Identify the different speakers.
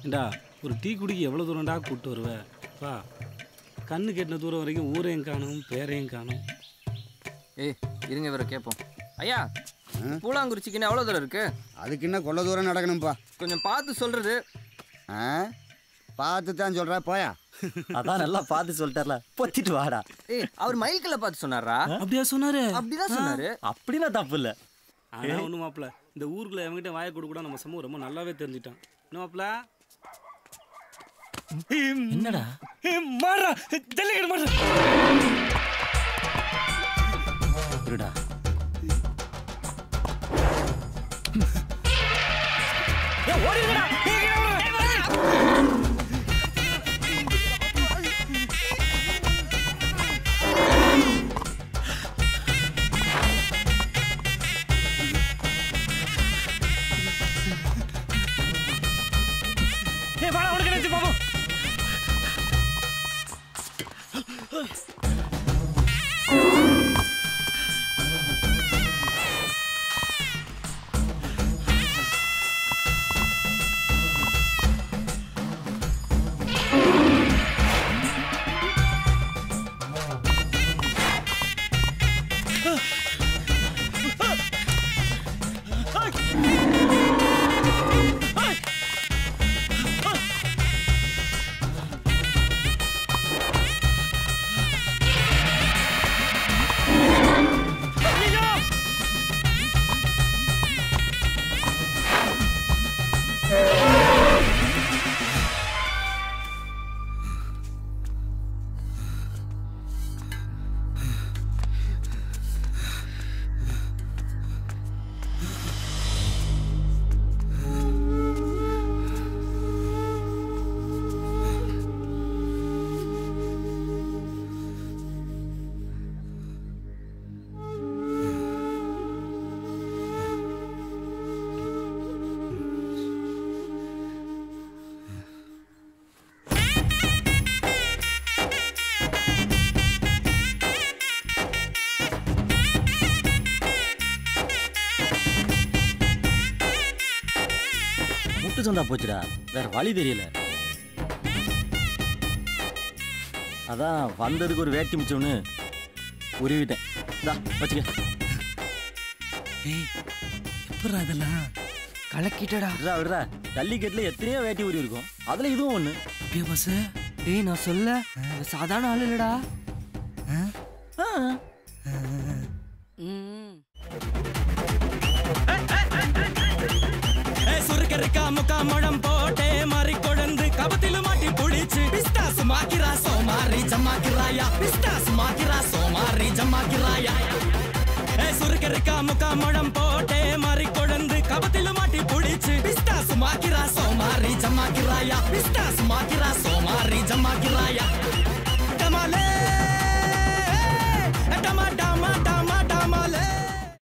Speaker 1: ஏண்டா ஒரு டீ குடிக்க எவ்வளோ தூரம்டா கூப்பிட்டு வருவ பா கண்ணு கெட்டின தூரம் வரைக்கும் ஊரையும் காணும் பேரையும் காணும்
Speaker 2: ஏய் இருங்க வேற கேட்போம் ஐயா பூலாங்குறிச்சிக்குன்னு எவ்வளோ தூரம் இருக்கு
Speaker 3: அதுக்கு என்ன கொள்ள தூரம் நடக்கணும்ப்பா
Speaker 2: கொஞ்சம் பார்த்து சொல்றது
Speaker 3: ஆ பார்த்து தான் சொல்கிறா போயா
Speaker 4: அதான் நல்லா பார்த்து சொல்லிட்டார்ல பொத்திட்டு வாடா
Speaker 2: ஏய் அவர் மைல்கல்ல பார்த்து சொன்னாரா
Speaker 1: அப்படியா சொன்னாரு
Speaker 2: அப்படிதான் சொன்னாரு
Speaker 4: அப்படின்னா தப்பு இல்லை
Speaker 1: ஆனா ஒண்ணு மாப்பிள இந்த ஊருக்குள்ள எவங்கிட்ட வாயை கொடுக்க கூட நம்ம சமூகம் ரொம்ப நல்லாவே தெரிஞ்சிட்டான் என்ன மாப்பிள
Speaker 4: என்னடா
Speaker 1: மாறா ஜல்லிக்கட்டு மாறா
Speaker 4: இருடா
Speaker 1: ஏய் வாடா உனக்கு நினைச்சு பாப்போம்
Speaker 4: முட்டு சந்தா போச்சுடா வேற வழி தெரியல அதான் வந்ததுக்கு ஒரு வேட்டி மிச்சம்னு உருவிட்டேன் இந்தா வச்சுக்க
Speaker 1: ஏய் எப்படா இதெல்லாம்
Speaker 2: கலக்கிட்டடா
Speaker 4: விட்றா விட்றா ஜல்லிக்கட்டுல எத்தனையோ வேட்டி உருவி இருக்கும் அதுல இதுவும் ஒண்ணு
Speaker 1: அப்படியே பஸ்
Speaker 2: டேய் நான் சொல்ல இவன் சாதாரண ஆள் இல்லடா
Speaker 4: ஆ.
Speaker 5: சுருக்கருக்கா முக்கா முழம் போட்டே மாறி கொழுந்து கபத்தில மாட்டி புடிச்சு பிஸ்தாஸ் மாக்கிரா சோமாரி ஜம்மாக்கிராயா பிஸ்தாஸ் மாக்கிரா சோமாரி ஜம்மாக்கிராயா ஏ சுருக்கருக்கா முக்கா முழம் போட்டே மாறி கொழுந்து கபத்தில மாட்டி புடிச்சு பிஸ்தாஸ் மாக்கிரா சோமாரி ஜம்மாக்கிராயா பிஸ்தாஸ் மாக்கிரா சோமாரி ஜம்மாக்கிராயா